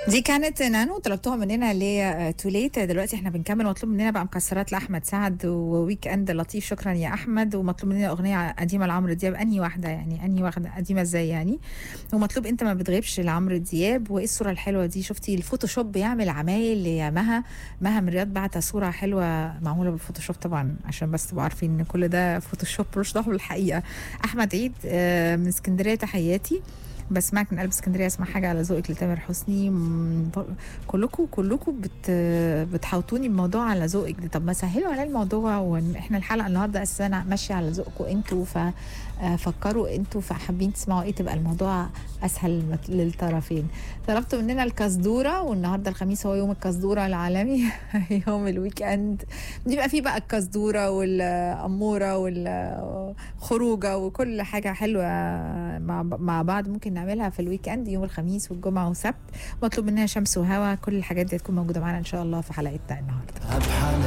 دي كانت نانو طلبتوها مننا اللي هي توليت دلوقتي احنا بنكمل مطلوب مننا بقى مكسرات لاحمد سعد وويك اند لطيف شكرا يا احمد ومطلوب مننا اغنيه قديمه لعمرو دياب انهي واحده يعني انهي واحده قديمه ازاي يعني ومطلوب انت ما بتغيبش لعمرو دياب وايه الصوره الحلوه دي شفتي الفوتوشوب بيعمل عمايل يا مها مها من رياض بعت صوره حلوه معموله بالفوتوشوب طبعا عشان بس تبقوا عارفين ان كل ده فوتوشوب ملوش دعوه بالحقيقه احمد عيد آه، من اسكندريه تحياتي بسمعك من قلب اسكندريه اسمع حاجه على ذوقك لتامر حسني م- كلكم كلكم بت بتحوطوني بموضوع على ذوقك ده طب ما سهلوا على الموضوع واحنا الحلقه النهارده اساسا ماشيه على ذوقكم انتوا ففكروا انتوا فحابين تسمعوا ايه تبقى الموضوع اسهل مت- للطرفين طلبتوا مننا الكزدوره والنهارده الخميس هو يوم الكزدوره العالمي يوم الويك اند بيبقى فيه بقى الكزدوره والاموره والخروجه وكل حاجه حلوه مع مع بعض ممكن نعملها في الويك اند يوم الخميس والجمعه والسبت مطلوب مننا شمس وهوا كل الحاجات دي هتكون موجوده معانا ان شاء الله في حلقتنا النهارده أبحى